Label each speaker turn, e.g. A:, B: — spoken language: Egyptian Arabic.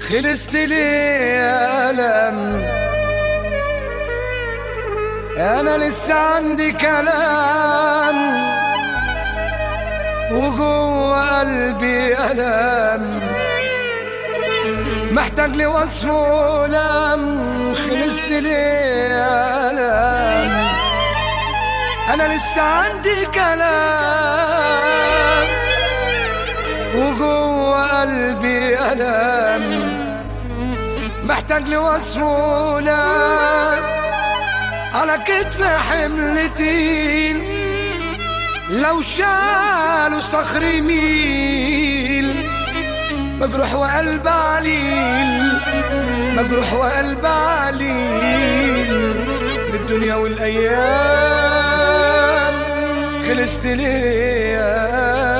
A: خلصت لي يا ألم أنا لسه عندي كلام وجوه قلبي ألم محتاج لي وصف ولم خلصت لي يا ألم أنا لسه عندي كلام وجوه قلبي ألم محتاج لي وصف ولم على كتف حملتين لو شالوا صخر يميل مجروح وقلب عليل مجروح وقلب عليل للدنيا والايام خلصت ليه